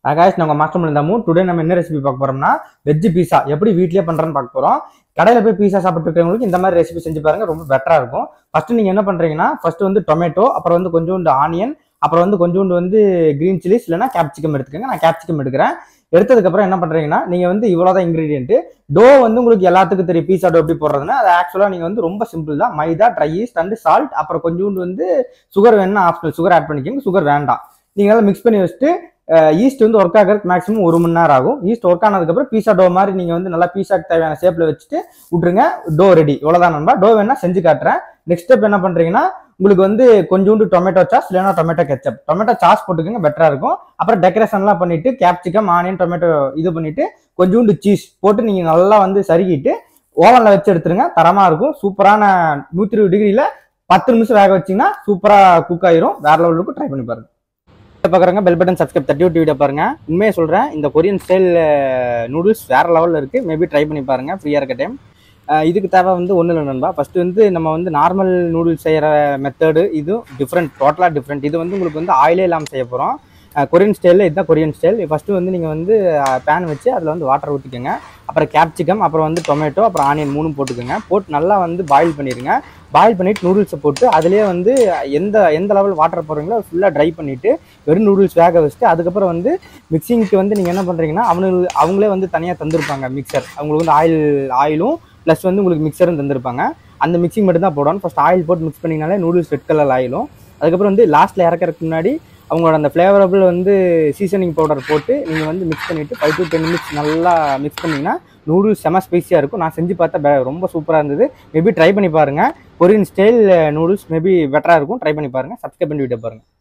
ஆகாஷ் நாங்கள் master இருந்தாமும் today நம்ம என்ன ரெசிபி பார்க்க போறோம்னா வெஜ் பீஸா எப்படி வீட்லயே பண்றேன்னு பார்க்க போறோம் கடையில போய் பீஸா சாப்பிட்டு இருக்கிறவங்களுக்கு இந்த மாதிரி ரெசிபி செஞ்சு பாருங்க ரொம்ப பெட்டரா இருக்கும் ஃபர்ஸ்ட் நீங்க என்ன பண்றீங்கன்னா ஃபர்ஸ்ட் வந்து டொமேட்டோ அப்புறம் வந்து கொஞ்சோண்டு ஆனியன் அப்புறம் வந்து கொஞ்சோண்டு வந்து கிரீன் சில்லிஸ் இல்லைன்னா கேப்சிகம் எடுத்துக்கோங்க நான் கேப்சிகம் எடுக்கிறேன் எடுத்ததுக்கு அப்புறம் என்ன பண்றீங்கன்னா நீங்க வந்து இவ்வளவுதான் இன்கிரீடியன்ட் டோ வந்து உங்களுக்கு எல்லாத்துக்கும் தெரியும் பீஸா டோ எப்படி போடுறதுன்னா அது ஆக்சுவலா நீங்க வந்து ரொம்ப சிம்பிள் தான் maida dry yeast and salt அப்புறம் கொஞ்சோண்டு வந்து சுகர் வேணும்னா ஆப்ஷனல் சுகர் ஆட் பண்ணிக்கோங்க சுகர் வேண்டாம் நீங்க எல்லாம் மிக்ஸ் பண்ணி வச்சுட்டு ஈஸ்ட் வந்து ஒர்க் ஆகிறதுக்கு மேக்ஸிமம் ஒரு மணி நேரம் ஆகும் ஈஸ்ட் ஒர்க் ஆனதுக்கப்புறம் பீஸா டோ மாதிரி நீங்க வந்து நல்லா பீஸாக்கு தேவையான ஷேப்ல வச்சுட்டு விட்டுருங்க டோ ரெடி இவ்வளவுதான் நண்பா டோ வேணா செஞ்சு காட்டுறேன் நெக்ஸ்ட் ஸ்டெப் என்ன பண்றீங்கன்னா உங்களுக்கு வந்து கொஞ்சோண்டு டொமேட்டோ சாஸ் இல்லைன்னா டொமேட்டோ கெச்சப் டொமேட்டோ சாஸ் போட்டுக்கோங்க பெட்டரா இருக்கும் அப்புறம் டெக்கரேஷன்லாம் பண்ணிட்டு கேப்சிகம் ஆனியன் டொமேட்டோ இது பண்ணிட்டு கொஞ்சோண்டு சீஸ் போட்டு நீங்க நல்லா வந்து சருகிட்டு ஓவன்ல வச்சு எடுத்துருங்க தரமா இருக்கும் சூப்பரான நூத்தி இருபது டிகிரியில பத்து நிமிஷம் வேக வச்சீங்கன்னா சூப்பரா குக் ஆயிரும் வேற லெவலுக்கு ட்ரை பண்ணி பாருங்க பார்க்குறங்க பெல் பட்டன் சப்ஸ்கிரைப் தட்டி விட்டு வீடியோ பாருங்க உண்மையை சொல்றேன் இந்த கொரியன் ஸ்டைல் நூடுல்ஸ் வேற லெவலில் இருக்கு மேபி ட்ரை பண்ணி பாருங்க ஃப்ரீயா இருக்க டைம் இதுக்கு தேவை வந்து ஒன்றும் இல்லை நண்பா ஃபர்ஸ்ட் வந்து நம்ம வந்து நார்மல் நூடுல்ஸ் செய்கிற மெத்தடு இதுவும் டிஃப்ரெண்ட் டோட்டலாக டிஃப்ரெண்ட் இது வந்து உங்களுக்கு வந்து ஆயிலே இல்லாமல் செய்ய போகிறோம் கொரியன் ஸ்டைலில் இதுதான் கொரியன் ஸ்டைல் ஃபஸ்ட்டு வந்து நீங்கள் வந்து பேன் வச்சு அதில் வந்து வாட்டர் ஊற்றிக்கோங்க அப்புறம் கேப்சிகம் அப்புறம் வந்து டொமேட்டோ அப்புறம் ஆனியன் மூணும் போட்டுக்கோங்க போட்டு நல்லா வந்து பாயில் பண்ணிடுங்க பாயில் பண்ணிட்டு நூடுல்ஸை போட்டு அதுலேயே வந்து எந்த எந்த லெவல் வாட்டர் போடுறீங்களோ அது ஃபுல்லாக ட்ரை பண்ணிவிட்டு வெறும் நூடுல்ஸ் வேக வச்சுட்டு அதுக்கப்புறம் வந்து மிக்சிங்க்கு வந்து நீங்கள் என்ன பண்ணுறீங்கன்னா அவனுக்கு அவங்களே வந்து தனியாக தந்திருப்பாங்க மிக்சர் அவங்களுக்கு வந்து ஆயில் ஆயிலும் ப்ளஸ் வந்து உங்களுக்கு மிக்சரும் தந்திருப்பாங்க அந்த மிக்சிங் மட்டும் தான் போடணும் ஃபஸ்ட் ஆயில் போட்டு மிக்ஸ் பண்ணிங்கனாலே நூடுல்ஸ் ரெட் கலர் ஆயிலும் அதுக்கப்புறம் வந்து லாஸ்ட்டில் இறக்கறதுக்கு முன்னாடி அவங்களோட அந்த ஃப்ளேவரபிள் வந்து சீசனிங் பவுடர் போட்டு நீங்கள் வந்து மிக்ஸ் பண்ணிவிட்டு ஃபைவ் டு டென் மினிட்ஸ் நல்லா மிக்ஸ் பண்ணிங்கன்னா நூடுல்ஸ் செம ஸ்பைஸியாக இருக்கும் நான் செஞ்சு பார்த்தா பெ- ரொம்ப சூப்பராக இருந்தது மேபி ட்ரை பண்ணி பாருங்கள் கொரியன் ஸ்டைல் நூடுல்ஸ் மேபி பெட்டராக இருக்கும் ட்ரை பண்ணி பாருங்கள் சப்ஸ்கிரைப் பண்ணி விட்டு பாருங்கள்